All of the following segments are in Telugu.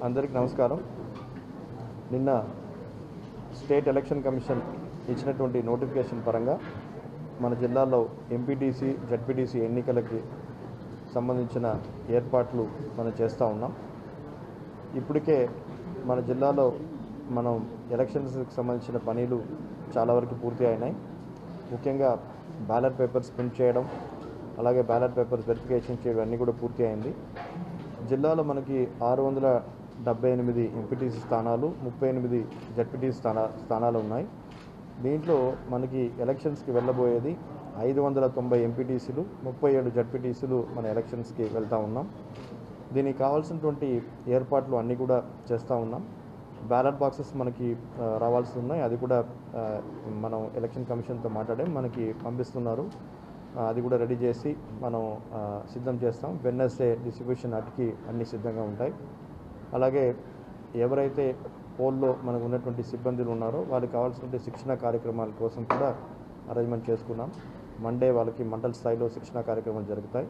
అందరికీ నమస్కారం నిన్న స్టేట్ ఎలక్షన్ కమిషన్ ఇచ్చినటువంటి నోటిఫికేషన్ పరంగా మన జిల్లాలో ఎంపీటీసీ జడ్పీటీసీ ఎన్నికలకి సంబంధించిన ఏర్పాట్లు మనం చేస్తూ ఉన్నాం ఇప్పటికే మన జిల్లాలో మనం ఎలక్షన్స్కి సంబంధించిన పనులు చాలా వరకు పూర్తి అయినాయి ముఖ్యంగా బ్యాలెట్ పేపర్స్ ప్రింట్ చేయడం అలాగే బ్యాలెట్ పేపర్స్ వెరిఫికేషన్ చేయడం అన్నీ కూడా పూర్తి అయింది జిల్లాలో మనకి ఆరు వందల డెబ్బై ఎనిమిది ఎంపీటీసీ స్థానాలు ముప్పై ఎనిమిది జడ్పీటీసీ స్థానా స్థానాలు ఉన్నాయి దీంట్లో మనకి ఎలక్షన్స్కి వెళ్ళబోయేది ఐదు వందల తొంభై ఎంపీటీసీలు ముప్పై ఏడు జడ్పీటీసీలు మన ఎలక్షన్స్కి వెళ్తూ ఉన్నాం దీనికి కావాల్సినటువంటి ఏర్పాట్లు అన్నీ కూడా చేస్తూ ఉన్నాం బ్యాలెట్ బాక్సెస్ మనకి ఆ, రావాల్సి ఉన్నాయి అది కూడా ఆ, మనం ఎలక్షన్ కమిషన్తో మాట్లాడాం మనకి పంపిస్తున్నారు ఆ, అది కూడా రెడీ చేసి మనం ఆ, సిద్ధం చేస్తాం వెన్నెస్డే డిస్ట్రిబ్యూషన్ నాటికి అన్ని సిద్ధంగా ఉంటాయి అలాగే ఎవరైతే పోల్లో మనకు ఉన్నటువంటి సిబ్బందులు ఉన్నారో వాళ్ళకి కావాల్సినటువంటి శిక్షణ కార్యక్రమాల కోసం కూడా అరేంజ్మెంట్ చేసుకున్నాం మండే వాళ్ళకి మండల స్థాయిలో శిక్షణ కార్యక్రమాలు జరుగుతాయి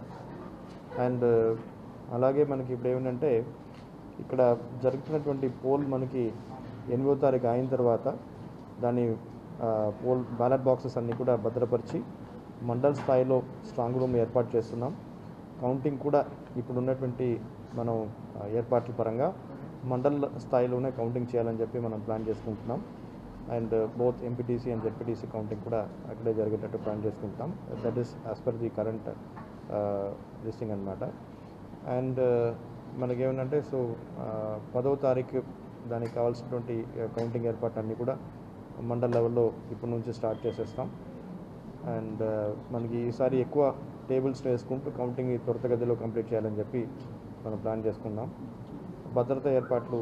అండ్ అలాగే మనకి ఇప్పుడు ఏమిటంటే ఇక్కడ జరుగుతున్నటువంటి పోల్ మనకి ఎనిమిదో తారీఖు అయిన తర్వాత దాని ఆ, పోల్ బ్యాలెట్ బాక్సెస్ అన్నీ కూడా భద్రపరిచి మండల స్థాయిలో స్ట్రాంగ్ రూమ్ ఏర్పాటు చేస్తున్నాం కౌంటింగ్ కూడా ఇప్పుడు ఉన్నటువంటి మనం ఆ, ఏర్పాట్ల పరంగా మండల స్థాయిలోనే కౌంటింగ్ చేయాలని చెప్పి మనం ప్లాన్ చేసుకుంటున్నాం and both MPTC and ZPTC counting కూడా అక్కడే జరిగేటట్టు ప్లాన్ చేసుకుంటాం that is as per the current listing అనమాట అండ్ మనకేమంటే సో పదవ తారీఖు దానికి కావాల్సినటువంటి కౌంటింగ్ ఏర్పాట్లు అన్నీ కూడా మండల్ లెవెల్లో ఇప్పటి నుంచి స్టార్ట్ చేసేస్తాం అండ్ మనకి ఈసారి ఎక్కువ టేబుల్స్ వేసుకుంటూ కౌంటింగ్ త్వరితగతిలో కంప్లీట్ చేయాలని చెప్పి మనం ప్లాన్ చేసుకున్నాం భద్రతా ఏర్పాట్లు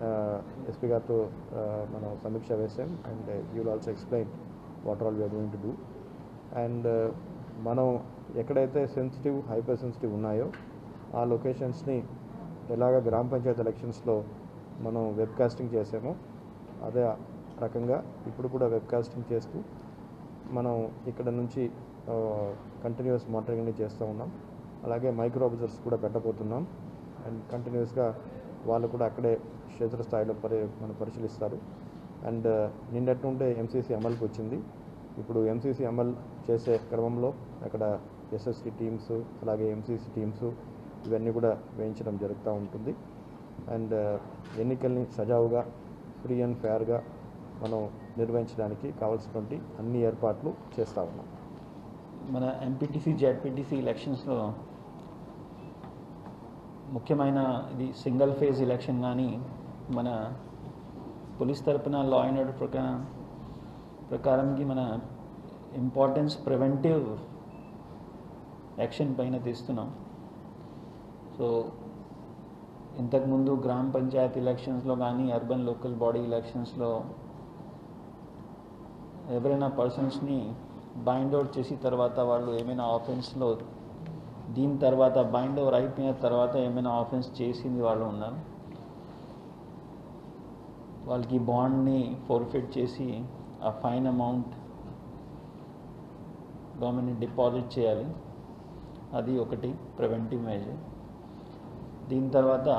ఎస్పీ గారితో ఆ, మనం సమీక్ష వేసాం and you will also explain what all we are going to do and మనం ఎక్కడైతే సెన్సిటివ్ హైపర్ సెన్సిటివ్ ఉన్నాయో ఆ లొకేషన్స్ని ఎలాగ గ్రామ పంచాయతీ ఎలక్షన్స్లో మనం వెబ్కాస్టింగ్ చేసామో అదే రకంగా ఇప్పుడు కూడా వెబ్కాస్టింగ్ చేస్తూ మనం ఇక్కడ నుంచి కంటిన్యూస్ మానిటరింగ్ని చేస్తూ ఉన్నాం అలాగే మైక్రో అబ్జర్వర్స్ కూడా పెట్టబోతున్నాం అండ్ కంటిన్యూస్గా వాళ్ళు కూడా అక్కడే క్షేత్రస్థాయిలో పరి మనం పరిశీలిస్తారు అండ్ నిన్నటి నుండే ఎంసీసీ అమలుకి వచ్చింది ఇప్పుడు ఎంసీసీ అమలు చేసే క్రమంలో అక్కడ ఎస్ఎస్సి టీమ్స్ అలాగే ఎంసీసీ టీమ్స్ ఇవన్నీ కూడా వేయించడం జరుగుతూ ఉంటుంది అండ్ ఎన్నికల్ని సజావుగా ఫ్రీ అండ్ ఫేర్గా మనం నిర్వహించడానికి కావాల్సినటువంటి అన్ని ఏర్పాట్లు చేస్తూ ఉన్నాం మన ఎంపీటీసీ జెడ్పీటీసీ ఎలక్షన్స్లో ముఖ్యమైన ఇది సింగిల్ ఫేజ్ ఎలక్షన్ కానీ మన పోలీస్ తరపున లా అండ్ ఆర్డర్ ప్రకారం ప్రకారంకి మన ఇంపార్టెన్స్ ప్రివెంటివ్ యాక్షన్ పైన తీస్తున్నాం సో ఇంతకుముందు గ్రామ పంచాయతీ ఎలక్షన్స్లో కానీ అర్బన్ లోకల్ బాడీ ఎలక్షన్స్లో ఎవరైనా పర్సన్స్ని బైండ్ అవుట్ చేసి తర్వాత వాళ్ళు ఏమైనా ఆఫెన్స్లో దీని తర్వాత బైండ్ ఓవర్ అయిపోయిన తర్వాత ఏమైనా ఆఫెన్స్ చేసింది వాళ్ళు ఉన్నారు వాళ్ళకి బాండ్ని ఫోర్ఫిట్ చేసి ఆ ఫైన్ అమౌంట్ గవర్నమెంట్ డిపాజిట్ చేయాలి అది ఒకటి ప్రివెంటివ్ మెజర్ దీని తర్వాత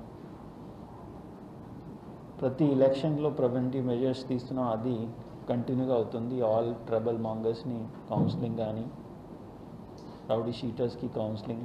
ప్రతి ఎలక్షన్లో ప్రివెంటివ్ మెజర్స్ తీస్తున్నాం అది కంటిన్యూగా అవుతుంది ఆల్ ట్రబుల్ మాంగర్స్ని కౌన్సిలింగ్ కానీ రౌడీ షీటర్స్కి కౌన్సిలింగ్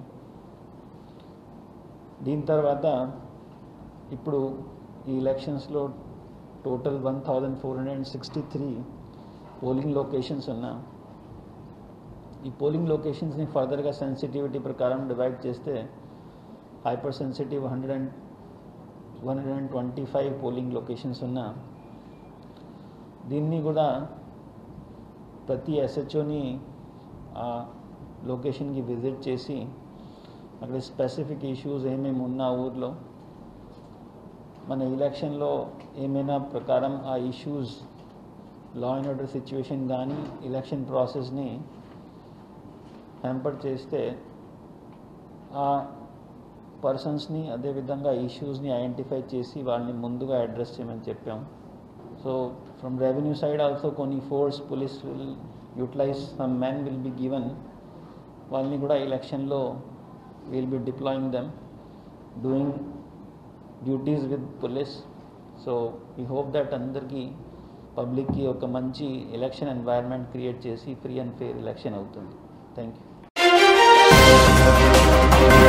దీని తర్వాత ఇప్పుడు ఈ ఎలక్షన్స్లో total one thousand four hundred and sixty three polling locations ఉన్నా ఈ పోలింగ్ లొకేషన్స్ని ఫర్దర్గా సెన్సిటివిటీ ప్రకారం డివైడ్ చేస్తే hyper sensitive hundred and one hundred and twenty five polling locations ఉన్నా దీన్ని కూడా ప్రతి ఎస్హెచ్ఓని ఆ లొకేషన్కి విజిట్ చేసి అక్కడ స్పెసిఫిక్ ఇష్యూస్ ఏమేమి ఉన్నా ఊర్లో మన ఎలక్షన్లో ఏమైనా ప్రకారం ఆ issues law and order situation కానీ ఎలక్షన్ ప్రాసెస్ని హ్యాంపర్ చేస్తే ఆ పర్సన్స్ని అదేవిధంగా ఇష్యూస్ని ఐడెంటిఫై చేసి వాళ్ళని ముందుగా అడ్రస్ చేయమని చెప్పాం so from revenue side also కొన్ని force police will utilise some man will be given వాళ్ళని కూడా ఎలక్షన్లో will be deploying them doing duties with police so we hope that అందరికీ పబ్లిక్కి ఒక మంచి ఎలక్షన్ ఎన్వైర్న్మెంట్ క్రియేట్ చేసి ఫ్రీ అండ్ ఫెయిర్ ఎలక్షన్ అవుతుంది థ్యాంక్ యూ